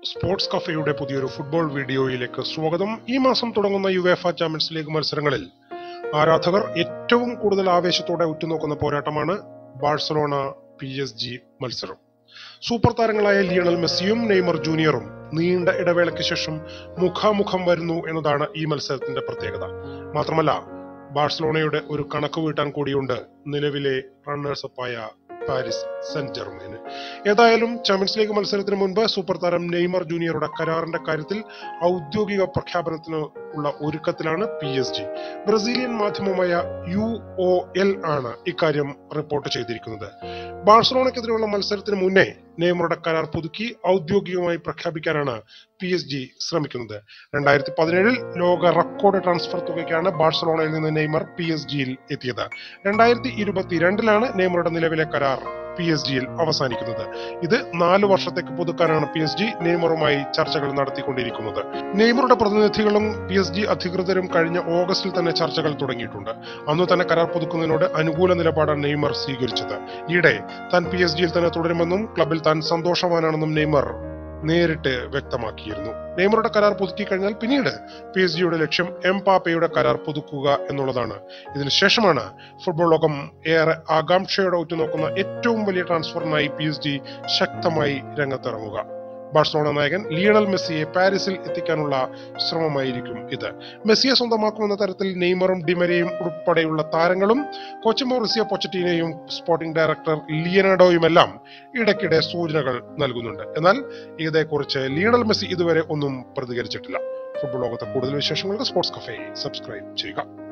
sports കഫയുടെ പുതിയൊരു football വീഡിയോയിലേക്ക് സ്വാഗതം ഈ മാസം തുടങ്ങുന്ന യുവേഫ ചാമ്പ്യൻസ് ലീഗ് മത്സരങ്ങളിൽ ആരാധകർ ഏറ്റവും കൂടുതൽ ആവേശത്തോടെ ഉറ്റുനോക്കുന്ന പോരാട്ടമാണ് ബാഴ്സലോണ പി എസ് ജി മത്സരം സൂപ്പർ താരങ്ങളായ ലിയണൽ മെസ്സിയും നെയ്മർ ജൂനിയറും നീണ്ട ഇടവേളയ്ക്ക് ശേഷം മുഖാമുഖം വരുന്നു എന്നതാണ് ഈ മത്സരത്തിന്റെ പ്രത്യേകത മാത്രമല്ല ബാഴ്സലോണയുടെ ഒരു കണക്ക് വീട്ടാൻ കൂടിയുണ്ട് നിലവിലെ റണ്ണേഴ്സപ്പായ പാരീസ് സെന്റ് ജർമ്മന് ഏതായാലും ചാമ്പ്യൻസ് ലീഗ് മത്സരത്തിന് മുൻപ് സൂപ്പർ താരം നെയ്മർ ജൂനിയറുടെ കരാറിന്റെ കാര്യത്തിൽ ഔദ്യോഗിക പ്രഖ്യാപനത്തിന് ഉള്ള ഒരുക്കത്തിലാണ് പി എസ് ജി ബ്രസീലിയൻ മാധ്യമമായ യു ഒ എൽ ആണ് ഇക്കാര്യം റിപ്പോർട്ട് ചെയ്തിരിക്കുന്നത് ബാഴ്സലോണയ്ക്കെതിരെയുള്ള മത്സരത്തിന് മുന്നേ നെയ്മറുടെ കരാർ പുതുക്കി ഔദ്യോഗികമായി പ്രഖ്യാപിക്കാനാണ് പി എസ് ജി ശ്രമിക്കുന്നത് രണ്ടായിരത്തി പതിനേഴിൽ ലോക റെക്കോർഡ് ട്രാൻസ്ഫർ തുകയ്ക്കാണ് ബാഴ്സലോണയിൽ നിന്ന് നെയ്മർ പി എസ് ജിയിൽ എത്തിയത് രണ്ടായിരത്തി ഇരുപത്തിരണ്ടിലാണ് നെയ്മറുടെ നിലവിലെ കരാർ പി എസ് ജിയിൽ അവസാനിക്കുന്നത് ഇത് നാല് വർഷത്തേക്ക് പുതുക്കാനാണ് പി എസ് ജി നെയ്മറുമായി ചർച്ചകൾ നടത്തിക്കൊണ്ടിരിക്കുന്നത് നെയ്മറുടെ പ്രതിനിധികളും പി എസ് ജി അധികൃതരും കഴിഞ്ഞ ഓഗസ്റ്റിൽ തന്നെ ചർച്ചകൾ തുടങ്ങിയിട്ടുണ്ട് അന്ന് തന്നെ കരാർ പുതുക്കുന്നതിനോട് അനുകൂല നിലപാടാണ് നെയ്മർ സ്വീകരിച്ചത് ഈയിടെ താൻ പി എസ് ജിയിൽ തന്നെ തുടരുമെന്നും ക്ലബിൽ താൻ സന്തോഷവാനാണെന്നും നെയ്മർ നേരിട്ട് വ്യക്തമാക്കിയിരുന്നു നെയ്മറുടെ കരാർ പുതുക്കി കഴിഞ്ഞാൽ പിന്നീട് പി എസ് ജിയുടെ ലക്ഷ്യം എം പാപ്പയുടെ കരാർ പുതുക്കുക എന്നുള്ളതാണ് ഇതിനു ശേഷമാണ് ഫുട്ബോൾ ലോകം ഏറെ ആകാംക്ഷയോടെ ഉറ്റുനോക്കുന്ന ഏറ്റവും വലിയ ട്രാൻസ്ഫറിനായി പി എസ് ജി ശക്തമായി രംഗത്തിറങ്ങുക ബാഴ്സലോണ നായകൻ ലിയണൽ മെസ്സിയെ പാരീസിൽ എത്തിക്കാനുള്ള ശ്രമമായിരിക്കും ഇത് മെസ്സിയെ സ്വന്തമാക്കുമെന്ന തരത്തിൽ നെയ്മറും ഡിമരയും ഉൾപ്പെടെയുള്ള താരങ്ങളും കോച്ച് മൗറിസിയ പൊച്ചറ്റീനയും സ്പോർട്ടിംഗ് ഡയറക്ടർ ലിയനാഡോയുമെല്ലാം ഇടയ്ക്കിടെ സൂചനകൾ നൽകുന്നുണ്ട് എന്നാൽ ഇതേക്കുറിച്ച് ലിയണൽ മെസ്സി ഇതുവരെ ഒന്നും പ്രതികരിച്ചിട്ടില്ല ഫുട്ബോൾ ലോകത്തെ കൂടുതൽ വിശേഷങ്ങൾക്ക് സ്പോർട്സ് കഫേ സബ്സ്ക്രൈബ് ചെയ്യുക